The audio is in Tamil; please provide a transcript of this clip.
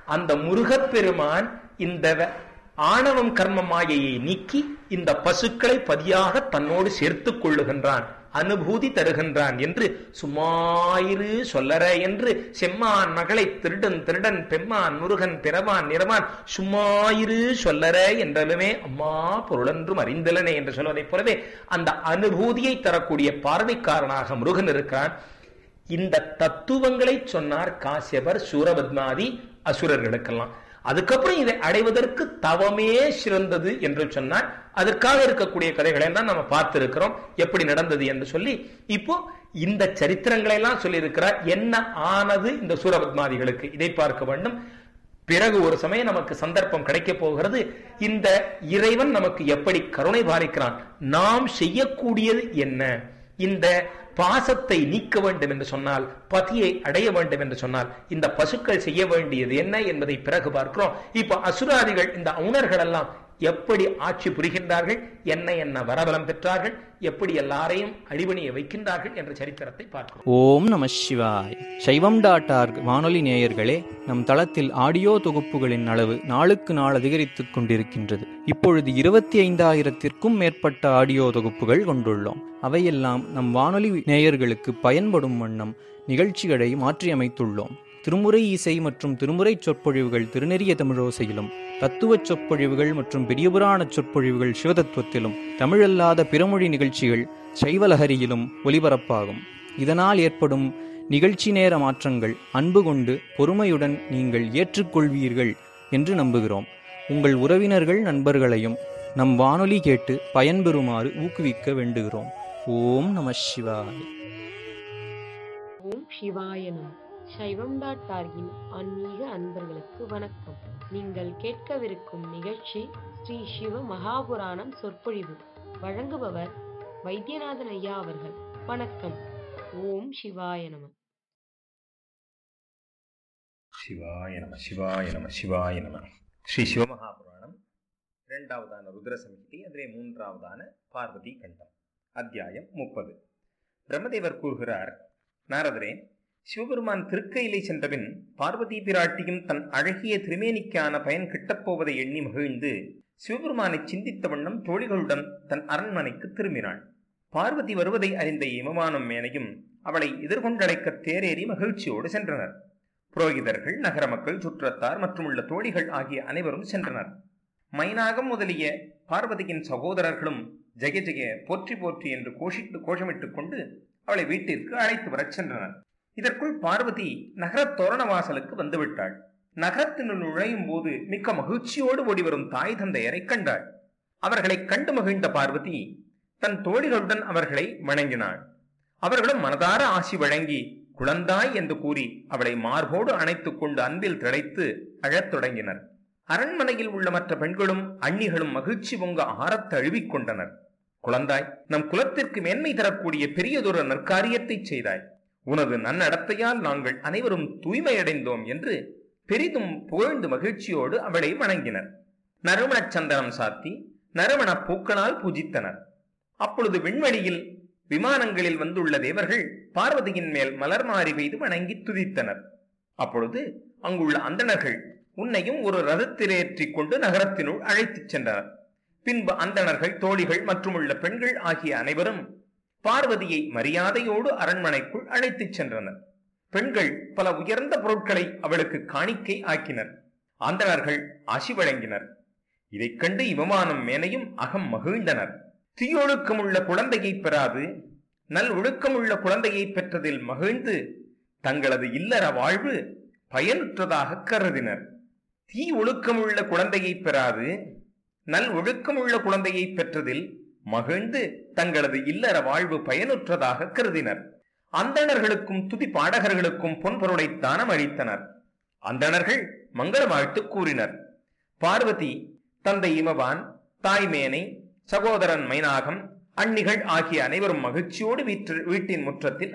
அந்த முருகப்பெருமான் இந்த வ- ஆணவம் கர்ம மாயையை நீக்கி இந்த பசுக்களை பதியாக தன்னோடு சேர்த்துக் கொள்ளுகின்றான் அனுபூதி தருகின்றான் என்று சும்மாயிரு சொல்லற என்று செம்மான் மகளை திருடன் திருடன் பெம்மான் முருகன் பிறவான் நிறவான் சும்மாயிரு சொல்லற என்றலுமே அம்மா பொருளென்றும் அறிந்தலனே என்று சொல்வதைப் போலவே அந்த அனுபூதியை தரக்கூடிய பார்வைக்காரனாக முருகன் இருக்கிறான் இந்த தத்துவங்களை சொன்னார் காசியபர் சூரபத்மாதி அசுரர்களுக்கெல்லாம் அதுக்கப்புறம் இதை அடைவதற்கு தவமே சிறந்தது என்று சொன்னார் அதற்காக இருக்கக்கூடிய கதைகளை எல்லாம் நம்ம பார்த்திருக்கிறோம் எப்படி நடந்தது என்று சொல்லி இப்போ இந்த சரித்திரங்களை எல்லாம் சொல்லி இருக்கிறார் என்ன ஆனது இந்த சூரபத்மாதிகளுக்கு இதை பார்க்க வேண்டும் பிறகு ஒரு சமயம் நமக்கு சந்தர்ப்பம் கிடைக்க போகிறது இந்த இறைவன் நமக்கு எப்படி கருணை பாலிக்கிறான் நாம் செய்யக்கூடியது என்ன இந்த பாசத்தை நீக்க வேண்டும் என்று சொன்னால் பதியை அடைய வேண்டும் என்று சொன்னால் இந்த பசுக்கள் செய்ய வேண்டியது என்ன என்பதை பிறகு பார்க்கிறோம் இப்ப அசுராதிகள் இந்த அவுணர்கள் எல்லாம் எப்படி ஆட்சி புரிகின்றார்கள் என்ன என்ன வரபலம் பெற்றார்கள் எப்படி எல்லாரையும் அடிபணிய வைக்கின்றார்கள் என்ற சரித்திரத்தை பார்க்கிறோம் ஓம் நம சிவாய் சைவம் டாட் ஆர்க் வானொலி நேயர்களே நம் தளத்தில் ஆடியோ தொகுப்புகளின் அளவு நாளுக்கு நாள் அதிகரித்துக் கொண்டிருக்கின்றது இப்பொழுது இருபத்தி ஐந்தாயிரத்திற்கும் மேற்பட்ட ஆடியோ தொகுப்புகள் கொண்டுள்ளோம் அவையெல்லாம் நம் வானொலி நேயர்களுக்கு பயன்படும் வண்ணம் நிகழ்ச்சிகளை மாற்றியமைத்துள்ளோம் திருமுறை இசை மற்றும் திருமுறை சொற்பொழிவுகள் திருநெறிய தமிழோசையிலும் தத்துவச் சொற்பொழிவுகள் மற்றும் பெரியபுராண சொற்பொழிவுகள் சிவதத்துவத்திலும் தமிழல்லாத பிறமொழி நிகழ்ச்சிகள் சைவலஹரியிலும் ஒலிபரப்பாகும் இதனால் ஏற்படும் நிகழ்ச்சி நேர மாற்றங்கள் அன்பு கொண்டு பொறுமையுடன் நீங்கள் ஏற்றுக்கொள்வீர்கள் என்று நம்புகிறோம் உங்கள் உறவினர்கள் நண்பர்களையும் நம் வானொலி கேட்டு பயன்பெறுமாறு ஊக்குவிக்க வேண்டுகிறோம் ஓம் நம சிவாய் ஓம் சிவாய நம சைவம் டாட் ஆர்கின் ஆன்மீக அன்பர்களுக்கு வணக்கம் நீங்கள் கேட்கவிருக்கும் நிகழ்ச்சி ஸ்ரீ சிவ மகாபுராணம் சொற்பொழிவு வழங்குபவர் வைத்தியநாதன் ஐயா அவர்கள் வணக்கம் ஓம் சிவாய நம சிவாய நம சிவாய நம சிவாய நம ஸ்ரீ சிவமகாபுராணம் இரண்டாவதான ருத்ர சமிதி அதிலே மூன்றாவதான பார்வதி கண்டம் அத்தியாயம் முப்பது பிரம்மதேவர் கூறுகிறார் நாரதரே சிவபெருமான் திருக்கையிலை சென்றபின் பார்வதி பிராட்டியும் தன் அழகிய திருமேனிக்கான பயன் கிட்டப்போவதை எண்ணி மகிழ்ந்து சிவபெருமானை சிந்தித்த வண்ணம் தோழிகளுடன் தன் அரண்மனைக்கு திரும்பினாள் பார்வதி வருவதை அறிந்த இமவானும் மேனையும் அவளை எதிர்கொண்டடைக்க தேரேறி மகிழ்ச்சியோடு சென்றனர் புரோகிதர்கள் நகர மக்கள் சுற்றத்தார் மற்றும் உள்ள தோழிகள் ஆகிய அனைவரும் சென்றனர் மைனாகம் முதலிய பார்வதியின் சகோதரர்களும் ஜெய ஜெய போற்றி போற்றி என்று கோஷிட்டு கோஷமிட்டுக் கொண்டு அவளை வீட்டிற்கு அழைத்து வரச் சென்றனர் இதற்குள் பார்வதி நகரத் தோரண வாசலுக்கு வந்துவிட்டாள் நகரத்தினுள் நுழையும் போது மிக்க மகிழ்ச்சியோடு ஓடிவரும் தாய் தந்தையரை கண்டாள் அவர்களை கண்டு மகிழ்ந்த பார்வதி தன் தோழிகளுடன் அவர்களை வணங்கினாள் அவர்களும் மனதார ஆசி வழங்கி குழந்தாய் என்று கூறி அவளை மார்போடு அணைத்துக் கொண்டு அன்பில் திளைத்து அழத் தொடங்கினர் அரண்மனையில் உள்ள மற்ற பெண்களும் அண்ணிகளும் மகிழ்ச்சி பொங்க ஆரத் தழுவிக் கொண்டனர் குழந்தாய் நம் குலத்திற்கு மேன்மை தரக்கூடிய பெரியதொரு நற்காரியத்தை செய்தாய் உனது நன்னடத்தையால் நாங்கள் அனைவரும் தூய்மையடைந்தோம் என்று பெரிதும் புகழ்ந்து மகிழ்ச்சியோடு அவளை வணங்கினர் நறுமணச் சந்தனம் சாத்தி நறுமணப் பூக்களால் பூஜித்தனர் அப்பொழுது விண்வெளியில் விமானங்களில் வந்துள்ள தேவர்கள் பார்வதியின் மேல் மலர் மாறி பெய்து வணங்கி துதித்தனர் அப்பொழுது அங்குள்ள அந்தணர்கள் உன்னையும் ஒரு ரதத்திலேற்றிக் கொண்டு நகரத்தினுள் அழைத்துச் சென்றனர் பின்பு அந்தணர்கள் தோழிகள் மற்றும் உள்ள பெண்கள் ஆகிய அனைவரும் பார்வதியை மரியாதையோடு அரண்மனைக்குள் அழைத்துச் சென்றனர் பெண்கள் பல உயர்ந்த பொருட்களை அவளுக்கு காணிக்கை ஆக்கினர் அந்தணர்கள் ஆசி வழங்கினர் இதைக் கண்டு இவமானம் மேனையும் அகம் மகிழ்ந்தனர் தீயொழுக்கமுள்ள குழந்தையை பெறாது நல் ஒழுக்கமுள்ள குழந்தையை பெற்றதில் மகிழ்ந்து தங்களது இல்லற வாழ்வு பயனுற்றதாக கருதினர் தீ ஒழுக்கமுள்ள குழந்தையை பெறாது நல் ஒழுக்கமுள்ள குழந்தையை பெற்றதில் மகிழ்ந்து தங்களது இல்லற வாழ்வு பயனுற்றதாக கருதினர் அந்தணர்களுக்கும் துதி பாடகர்களுக்கும் பொன்பொருளை தானம் அளித்தனர் அந்தணர்கள் மங்கள வாழ்த்து கூறினர் பார்வதி தந்தை இமவான் தாய்மேனை சகோதரன் மைனாகம் அன்னிகள் ஆகிய அனைவரும் மகிழ்ச்சியோடு வீற்று வீட்டின் முற்றத்தில்